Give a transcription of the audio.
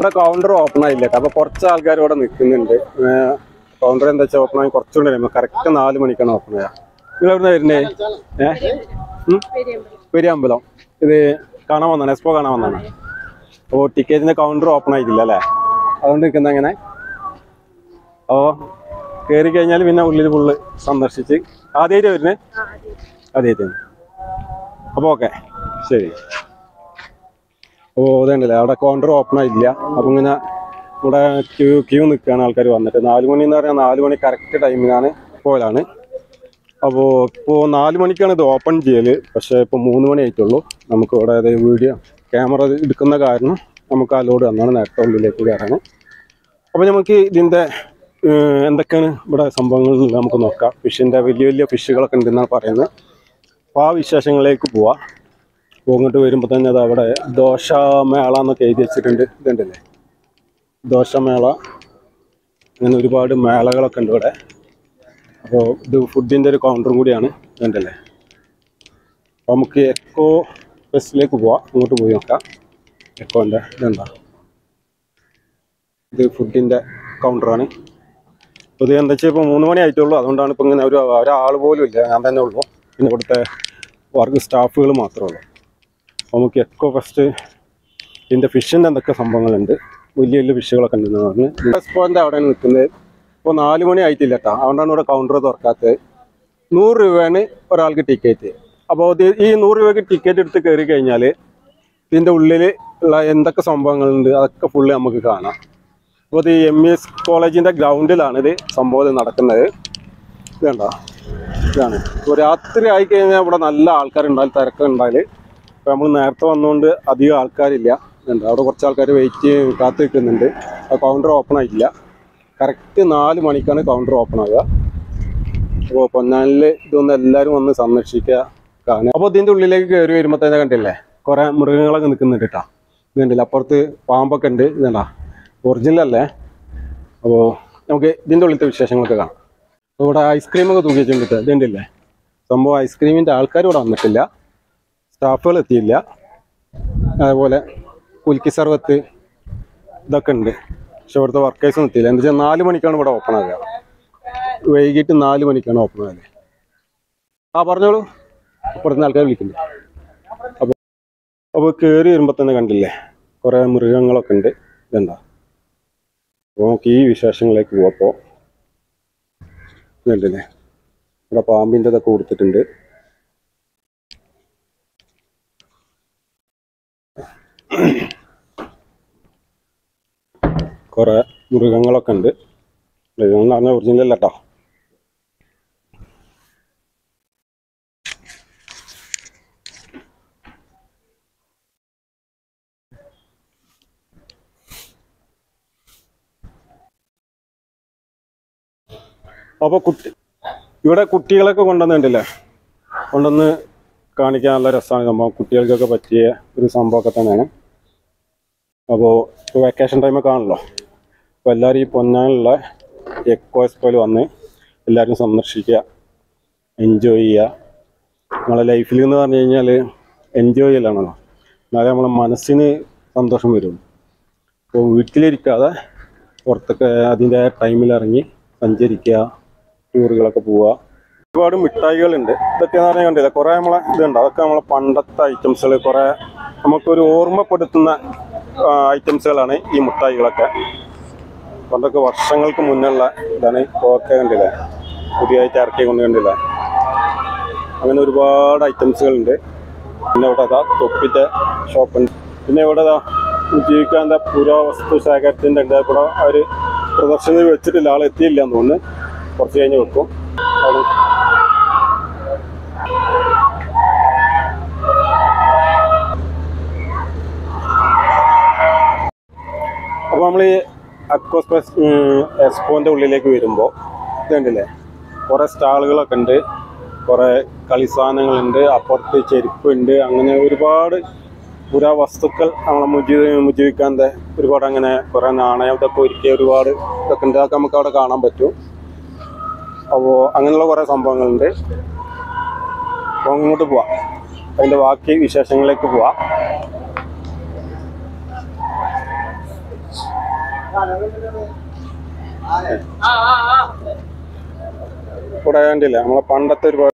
ഇവിടെ counter open ആയില്ല കേട്ടോ അപ്പൊ കുറച്ച് ആൾക്കാർ ഇവിടെ നിൽക്കുന്നുണ്ട് കൗണ്ടർ എന്താ വെച്ചാൽ ഓപ്പൺ ആയി കുറച്ചുകൂടി കഴിയുമ്പോൾ കറക്റ്റ് നാല് മണിക്കാണ് ഓപ്പൺ ചെയ്യുക നിങ്ങൾ എവിടെ വരുന്നേ ഏഹ് പെരിയമ്പലം ഇത് കാണാൻ വന്നാണ് എക്സ്പോ കാണാൻ വന്നാണ് അപ്പോൾ ടിക്കറ്റിന്റെ കൗണ്ടർ ഓപ്പൺ ആയിട്ടില്ല അല്ലേ അതുകൊണ്ട് നിൽക്കുന്ന എങ്ങനെ അപ്പോൾ കയറി കഴിഞ്ഞാൽ പിന്നെ ഉള്ളിൽ ഫുള്ള് സന്ദർശിച്ച് ആദ്യമായിട്ട് വരുന്നേ ആദ്യമായിട്ട് അപ്പോൾ ഓക്കെ ശരി ഓ ഇതുണ്ടല്ലേ അവിടെ കൗണ്ടർ ഓപ്പൺ ആയില്ല അപ്പം ഇങ്ങനെ ഇവിടെ ക്യൂ ക്യൂ നിൽക്കുകയാണ് ആൾക്കാർ വന്നിട്ട് നാല് മണി എന്ന് പറഞ്ഞാൽ നാല് മണി കറക്റ്റ് ടൈമിനാണ് പോലാണ് അപ്പോൾ ഇപ്പോൾ നാല് മണിക്കാണ് ഇത് ഓപ്പൺ ചെയ്യൽ പക്ഷേ ഇപ്പോൾ മൂന്ന് മണി ആയിട്ടുള്ളൂ നമുക്ക് ഇവിടെ അത് വീഡിയോ ക്യാമറ എടുക്കുന്ന കാരണം നമുക്ക് ആ ലോഡ് വന്നാണ് നേരത്തെ ഉള്ളിലേക്ക് കയറാൻ അപ്പോൾ നമുക്ക് ഇതിൻ്റെ ഏഹ്, എന്തൊക്കെയാണ് ഇവിടെ സംഭവങ്ങൾ എന്നുള്ളത് നമുക്ക് നോക്കാം ഫിഷിൻ്റെ വലിയ വലിയ ഫിഷുകളൊക്കെ ഉണ്ടെന്നാണ് പറയുന്നത് അപ്പോൾ ആ വിശേഷങ്ങളിലേക്ക് പോവാം അപ്പോൾ ഇങ്ങോട്ട് വരുമ്പോൾ തന്നെ അത് അവിടെ ദോശമേള എന്നൊക്കെ എഴുതി വെച്ചിട്ടുണ്ട് ഇതുണ്ടല്ലേ ദോശമേള അങ്ങനെ ഒരുപാട് മേളകളൊക്കെ ഉണ്ട് ഇവിടെ അപ്പോൾ ഇത് ഫുഡിൻ്റെ ഒരു കൗണ്ടറും കൂടിയാണ് ഇതുണ്ടല്ലേ അപ്പോൾ നമുക്ക് എക്കോ ഫെസ്റ്റിലേക്ക് പോവാം അങ്ങോട്ട് പോയി നോക്കാം എക്കോൻ്റെ ഇതെന്താ ഇത് ഫുഡിൻ്റെ കൗണ്ടറാണ് അപ്പോൾ ഇത് എന്താ വെച്ചാൽ ഇപ്പോൾ മൂന്ന് മണി ആയിട്ടുള്ളൂ അതുകൊണ്ടാണ് ഇപ്പോൾ ഇങ്ങനെ ഒരു ഒരാൾ പോലും ഇല്ല ഞാൻ തന്നെ ഉള്ളൂ പിന്നെ ഇവിടുത്തെ വർക്ക് സ്റ്റാഫുകൾ മാത്രമേ ഉള്ളൂ അപ്പോൾ നമുക്ക് എക്കോ ഫസ്റ്റ് ഇതിൻ്റെ ഫിഷിൻ്റെ എന്തൊക്കെ സംഭവങ്ങളുണ്ട് വലിയ വലിയ ഫിഷുകളൊക്കെ ഉണ്ടെന്ന് പറഞ്ഞ് റെസ്പോൻ്റെ അവിടെയാണ് നിൽക്കുന്നത് ഇപ്പോൾ നാല് മണി ആയിട്ടില്ല കേട്ടോ അതുകൊണ്ടാണ് ഇവിടെ കൗണ്ടർ തുറക്കാത്തത് നൂറ് രൂപയാണ് ഒരാൾക്ക് ടിക്കറ്റ് അപ്പോൾ ഇത് ഈ നൂറ് രൂപയ്ക്ക് ടിക്കറ്റ് എടുത്ത് കയറി കഴിഞ്ഞാൽ ഇതിൻ്റെ ഉള്ളിൽ ഉള്ള എന്തൊക്കെ സംഭവങ്ങളുണ്ട് അതൊക്കെ ഫുള്ള് നമുക്ക് കാണാം അപ്പോൾ ഇത് എം ഇ എസ് കോളേജിൻ്റെ ഗ്രൗണ്ടിലാണ് ഇത് സംഭവം ഇത് നടക്കുന്നത് ഇത് കണ്ടോ ഇതാണ് ഇപ്പോൾ രാത്രി ആയി കഴിഞ്ഞാൽ ഇവിടെ നല്ല ആൾക്കാരുണ്ടായാൽ തിരക്കുണ്ടായാൽ ഇപ്പോൾ നമ്മൾ നേരത്തെ വന്നുകൊണ്ട് അധികം ആൾക്കാരില്ല ഉണ്ട് അവിടെ കുറച്ച് ആൾക്കാർ വെയിറ്റ് കാത്തു നിൽക്കുന്നുണ്ട് ആ കൗണ്ടർ ഓപ്പൺ ആയിട്ടില്ല കറക്റ്റ് നാല് മണിക്കാണ് കൗണ്ടർ ഓപ്പൺ ആകുക അപ്പോൾ പൊന്നാനിൽ ഇതൊന്ന് എല്ലാവരും വന്ന് സന്ദർശിക്കുക കാണുക അപ്പോൾ ഇതിൻ്റെ ഉള്ളിലേക്ക് കയറി വരുമ്പോൾ തന്നെ കണ്ടില്ലേ കുറേ മൃഗങ്ങളൊക്കെ നിൽക്കുന്നുണ്ട് കേട്ടോ ഇത് കണ്ടില്ല അപ്പുറത്ത് പാമ്പൊക്കെ ഉണ്ട് ഇതല്ല ഒറിജിനൽ അല്ലേ അപ്പോൾ നമുക്ക് ഇതിൻ്റെ ഉള്ളിലത്തെ വിശേഷങ്ങളൊക്കെ കാണാം അപ്പോൾ ഇവിടെ ഐസ്ക്രീമൊക്കെ തൂക്കി വെച്ചിട്ടുണ്ട് ഇത് കണ്ടില്ലേ സംഭവം ഐസ്ക്രീമിൻ്റെ ആൾക്കാർ ഇവിടെ വന്നിട്ടില്ല സ്റ്റാഫുകൾ എത്തിയില്ല അതേപോലെ കുൽക്കി സർവത്ത് ഇതൊക്കെ ഉണ്ട് പക്ഷെ ഇവിടുത്തെ വർക്കേഴ്സ് എത്തിയില്ല എന്താ വെച്ചാൽ നാല് മണിക്കാണ് ഇവിടെ ഓപ്പൺ ആകുക വൈകിട്ട് നാല് മണിക്കാണ് ഓപ്പൺ ആകുക ആ പറഞ്ഞോളൂ ഇപ്പുറത്തുനിന്ന് ആൾക്കാർ വിളിക്കുന്നുണ്ട് അപ്പോൾ അപ്പോൾ കയറി വരുമ്പോൾ തന്നെ കണ്ടില്ലേ കുറേ മൃഗങ്ങളൊക്കെ ഉണ്ട് ഇതെന്താ അപ്പോൾ നമുക്ക് ഈ വിശേഷങ്ങളിലേക്ക് പോവപ്പോൾ കണ്ടില്ലേ ഇവിടെ പാമ്പിൻ്റെ ഇതൊക്കെ കൊടുത്തിട്ടുണ്ട് കുറേ മൃഗങ്ങളൊക്കെ ഉണ്ട് മൃഗങ്ങൾ എന്ന് പറഞ്ഞാൽ ഒറിജിനൽ അല്ല കേട്ടോ അപ്പോൾ കുട്ടി ഇവിടെ കുട്ടികളൊക്കെ കൊണ്ടുവന്നിട്ടില്ലേ കൊണ്ടുവന്ന് കാണിക്കാൻ നല്ല രസമാണ് സംഭവം കുട്ടികൾക്കൊക്കെ പറ്റിയ ഒരു സംഭവമൊക്കെ തന്നെയാണ് അപ്പോൾ ഇപ്പോൾ വെക്കേഷൻ ടൈമൊക്കെ ആണല്ലോ അപ്പോൾ എല്ലാവരും ഈ പൊന്നാനുള്ള എക്കോ എക്സ്പോയിൽ വന്ന് എല്ലാവരും സന്ദർശിക്കുക എൻജോയ് ചെയ്യുക നമ്മളെ ലൈഫിൽ എന്ന് പറഞ്ഞു കഴിഞ്ഞാൽ എൻജോയ് ചെയ്യലാണല്ലോ എന്നാലേ നമ്മളെ മനസ്സിന് സന്തോഷം വരുള്ളൂ അപ്പോൾ വീട്ടിലിരിക്കാതെ പുറത്തൊക്കെ അതിൻ്റെ ടൈമിൽ ഇറങ്ങി സഞ്ചരിക്കുക ടൂറുകളൊക്കെ പോവുക ഒരുപാട് മിഠായികളുണ്ട് ഇതൊക്കെ എന്ന് പറഞ്ഞാൽ കണ്ടില്ല കുറേ നമ്മളെ ഇതുണ്ട് അതൊക്കെ നമ്മളെ പണ്ടത്തെ ഐറ്റംസുകൾ കുറേ നമുക്കൊരു ഓർമ്മപ്പെടുത്തുന്ന ഐറ്റംസുകളാണ് ഈ മിഠായികളൊക്കെ പണ്ടൊക്കെ വർഷങ്ങൾക്ക് മുന്നുള്ള ഇതാണ് കോക്ക കണ്ടില്ലേ പുതിയതായിട്ട് ഇറക്കി കൊണ്ട് കണ്ടില്ല അങ്ങനെ ഒരുപാട് ഐറ്റംസുകളുണ്ട് പിന്നെ ഇവിടെ അതാ തൊപ്പിൻ്റെ ഷോപ്പുണ്ട് പിന്നെ ഇവിടെ അതാ ജീവിക്കാൻ എന്താ പുരാവസ്തു ശേഖരത്തിൻ്റെ ഉണ്ട് ഇവിടെ അവർ പ്രദർശനത്തിൽ വെച്ചിട്ടില്ല ആൾ എത്തിയില്ല എന്ന് തോന്നുന്നു കുറച്ച് കഴിഞ്ഞ് വെക്കും അവിടെ അപ്പോൾ നമ്മൾ ഈ അക്വസ്പെസ് എക്സ്പോൻ്റെ ഉള്ളിലേക്ക് വരുമ്പോൾ ഇത് കണ്ടില്ലേ കുറേ സ്റ്റാളുകളൊക്കെ ഉണ്ട് കുറേ കളിസാധനങ്ങളുണ്ട് അപ്പുറത്ത് ചെരുപ്പുണ്ട് അങ്ങനെ ഒരുപാട് പുരാവസ്തുക്കൾ നമ്മളെ മുജി മുജീവിക്കാൻ്റെ ഒരുപാട് അങ്ങനെ കുറേ നാണയം ഇതൊക്കെ ഒരുക്കിയ ഒരുപാട് ഇതൊക്കെ ഉണ്ട് അതൊക്കെ നമുക്ക് അവിടെ കാണാൻ പറ്റും അപ്പോൾ അങ്ങനെയുള്ള കുറേ സംഭവങ്ങളുണ്ട് അപ്പോൾ അങ്ങോട്ട് പോവാം അതിൻ്റെ ബാക്കി വിശേഷങ്ങളിലേക്ക് പോവാം ഇവിടെ കണ്ടില്ല നമ്മളെ പണ്ടത്തെ ഒരു